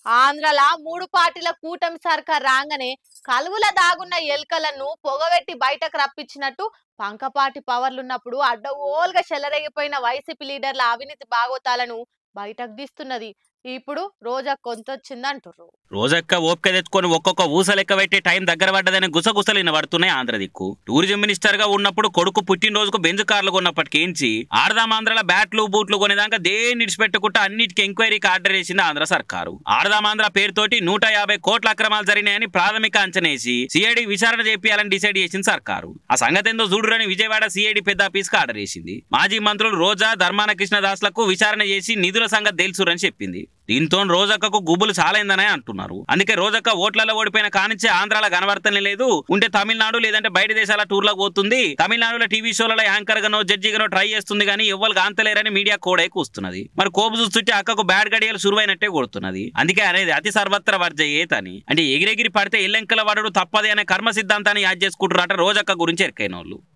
ఆంధ్రలా మూడు పార్టీల కూటమి సర్కార్ రాగానే కలువుల దాగున్న ఎలుకలను పొగబెట్టి బయటకు రప్పించినట్టు పంకపాటి పవర్లున్నప్పుడు అడ్డగోలుగా చెలరేగిపోయిన వైసీపీ లీడర్ల అవినీతి బాగోతాలను బయటకు తీస్తున్నది ఇప్పుడు రోజా కొంతొచ్చిందంటుర్రు రోజక్క ఓపిక తెచ్చుకొని ఒక్కొక్క ఊస లెక్క పెట్టే టైం దగ్గర పడ్డదని గుసగుసలు వినబడుతున్నాయి ఆంధ్ర దిక్కు టూరిజం మినిస్టర్ గా ఉన్నప్పుడు కొడుకు పుట్టినరోజుకు బెంజ్ కార్లు కొన్నప్పటికేంచి ఆడదాం ఆంధ్రల బ్యాట్లు బూట్లు కొనేదాకా దేన్ని ఇడిచిపెట్టకుండా అన్నిటికీ ఎంక్వైరీకి ఆర్డర్ చేసింది ఆంధ్ర సర్కారు ఆడదాం ఆంధ్ర పేరుతోటి నూట యాభై కోట్ల అక్రమాలు జరిగినాయని ప్రాథమిక అంచనేసి సిఐడి విచారణ చేపియాలని డిసైడ్ చేసింది సర్కారు ఆ సంగతి ఏందో చూడురని విజయవాడ సిఐడి పెద్ద ఆఫీస్ కి ఆర్డర్ చేసింది మాజీ మంత్రులు రోజా ధర్మాన కృష్ణదాస్లకు విచారణ చేసి నిధుల సంగతి తెలుసురని చెప్పింది దీంతో రోజక్కకు గుబులు చాలైందనే అంటున్నారు అందుకే రోజక్క ఓట్లలో ఓడిపోయిన కానించే ఆంధ్రాలో కనబడతనే లేదు ఉంటే తమిళనాడు లేదంటే బయట దేశాల టూర్లకు పోతుంది తమిళనాడులో టీవీ షోలలో యాంకర్ గానో జడ్జి గానో ట్రై చేస్తుంది కానీ ఎవ్వరు కాంతలేరని మీడియా కోడే కూస్తున్నది మరి కోపు చూస్తుంటే అక్కకు బ్యాడ్ గడియలు సురువైనట్టే కొడుతున్నది అందుకే అనేది అతి సర్వత్ర వర్జయేతని అంటే ఎగిరెగిరి పడితే ఎల్లెంకల వాడు తప్పదే అనే కర్మ సిద్ధాంతాన్ని యాద్ చేసుకుంటున్నారట రోజక్క గురించి ఎరికైన వాళ్ళు